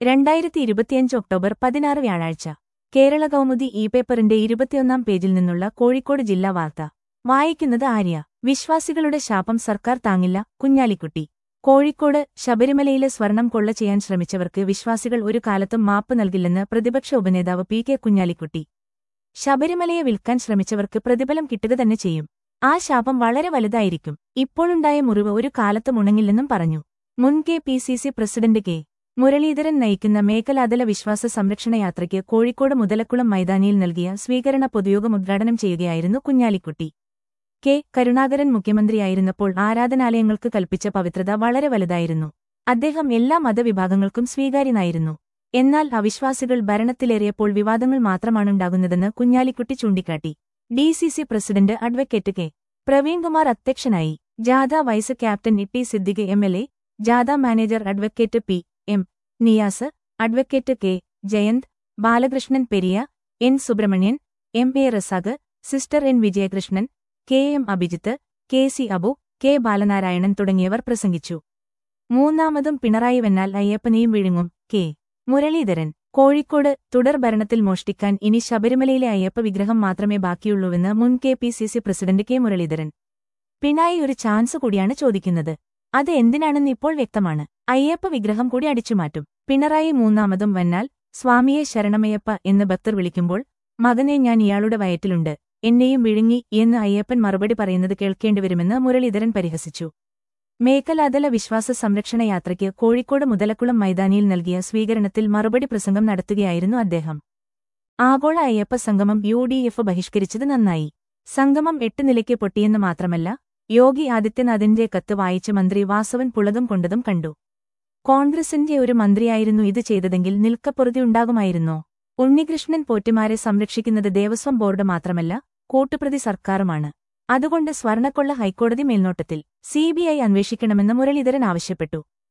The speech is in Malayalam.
രണ്ടായിരത്തി ഇരുപത്തിയഞ്ച് ഒക്ടോബർ പതിനാറ് വ്യാഴാഴ്ച കേരള കൗമുദി ഇ പേപ്പറിന്റെ ഇരുപത്തിയൊന്നാം പേജിൽ നിന്നുള്ള കോഴിക്കോട് ജില്ലാ വാർത്ത വായിക്കുന്നത് ആര്യ വിശ്വാസികളുടെ ശാപം സർക്കാർ താങ്ങില്ല കുഞ്ഞാലിക്കുട്ടി കോഴിക്കോട് ശബരിമലയിലെ സ്വർണം കൊള്ള ചെയ്യാൻ ശ്രമിച്ചവർക്ക് വിശ്വാസികൾ ഒരു കാലത്തും മാപ്പ് നൽകില്ലെന്ന് പ്രതിപക്ഷ ഉപനേതാവ് പി കെ കുഞ്ഞാലിക്കുട്ടി ശബരിമലയെ വിൽക്കാൻ ശ്രമിച്ചവർക്ക് പ്രതിഫലം കിട്ടുക തന്നെ ചെയ്യും ആ ശാപം വളരെ വലുതായിരിക്കും ഇപ്പോഴുണ്ടായ മുറിവ് ഒരു കാലത്തും ഉണങ്ങില്ലെന്നും പറഞ്ഞു മുൻ K P C C president K Muraleedharan നയിക്കുന്ന മേഖലാതല വിശ്വാസ സംരക്ഷണ യാത്രയ്ക്ക് കോഴിക്കോട് മുതലക്കുളം മൈതാനിയിൽ നൽകിയ സ്വീകരണ പൊതുയോഗം ഉദ്ഘാടനം ചെയ്യുകയായിരുന്നു കുഞ്ഞാലിക്കുട്ടി കെ കരുണാകരൻ മുഖ്യമന്ത്രിയായിരുന്നപ്പോൾ ആരാധനാലയങ്ങൾക്ക് കൽപ്പിച്ച പവിത്രത വളരെ വലുതായിരുന്നു അദ്ദേഹം എല്ലാ മതവിഭാഗങ്ങൾക്കും സ്വീകാര്യനായിരുന്നു എന്നാൽ അവിശ്വാസികൾ ഭരണത്തിലേറിയപ്പോൾ വിവാദങ്ങൾ മാത്രമാണുണ്ടാകുന്നതെന്ന് കുഞ്ഞാലിക്കുട്ടി ചൂണ്ടിക്കാട്ടി D C C president advocate K Praveenkumar അധ്യക്ഷനായി ജാഥ vice captain E T Siddique M L A ജാഥ manager advocate P M Niyas advocate K Jayanth Balakrishnan Periya N Subramanian M A Razak sister N Vijayakrishnan K M Abhijith K C Abu K Balanarayanan തുടങ്ങിയവർ പ്രസംഗിച്ചു മൂന്നാമതും പിണറായി വെന്നാൽ അയ്യപ്പനെയും വിഴുങ്ങും കെ മുരളീധരൻ കോഴിക്കോട് തുടർ ഭരണത്തിൽ മോഷ്ടിക്കാൻ ഇനി ശബരിമലയിലെ അയ്യപ്പ വിഗ്രഹം മാത്രമേ ബാക്കിയുള്ളൂവെന്ന് മുൻ K P C C president K Muraleedharan Pinarayi ഒരു ചാൻസ് കൂടിയാണ് ചോദിക്കുന്നത് അത് എന്തിനാണെന്ന് ഇപ്പോൾ വ്യക്തമാണ് അയ്യപ്പ വിഗ്രഹം കൂടി അടിച്ചുമാറ്റും പിണറായി മൂന്നാമതും വന്നാൽ സ്വാമിയെ ശരണമയ്യപ്പ എന്ന് ഭക്തർ വിളിക്കുമ്പോൾ മകനെ ഞാൻ ഇയാളുടെ വയറ്റിലുണ്ട് എന്നെയും വിഴുങ്ങി എന്ന് അയ്യപ്പൻ മറുപടി പറയുന്നത് കേൾക്കേണ്ടിവരുമെന്ന് മുരളീധരൻ പരിഹസിച്ചു മേഖലാതല വിശ്വാസ സംരക്ഷണ യാത്രയ്ക്ക് കോഴിക്കോട് മുതലക്കുളം മൈതാനിയിൽ നൽകിയ സ്വീകരണത്തിൽ മറുപടി പ്രസംഗം നടത്തുകയായിരുന്നു അദ്ദേഹം ആഗോള അയ്യപ്പ സംഗമം യു ഡി എഫ് ബഹിഷ്കരിച്ചത് നന്നായി സംഗമം എട്ട് നിലയ്ക്ക് പൊട്ടിയെന്ന് മാത്രമല്ല യോഗി ആദിത്യനാഥിന്റെ കത്ത് വായിച്ച് മന്ത്രി വാസവൻ പുളകം കൊണ്ടതും കണ്ടു കോൺഗ്രസിന്റെ ഒരു മന്ത്രിയായിരുന്നു ഇത് ചെയ്തതെങ്കിൽ നിൽക്കപ്പൊറുതി ഉണ്ടാകുമായിരുന്നോ ഉണ്ണികൃഷ്ണൻ പോറ്റുമാരെ സംരക്ഷിക്കുന്നത് ദേവസ്വം ബോർഡ് മാത്രമല്ല കൂട്ടുപ്രതി സർക്കാരുമാണ് അതുകൊണ്ട് സ്വർണക്കൊള്ള ഹൈക്കോടതി മേൽനോട്ടത്തിൽ സിബിഐ അന്വേഷിക്കണമെന്ന് മുരളീധരൻ ആവശ്യപ്പെട്ടു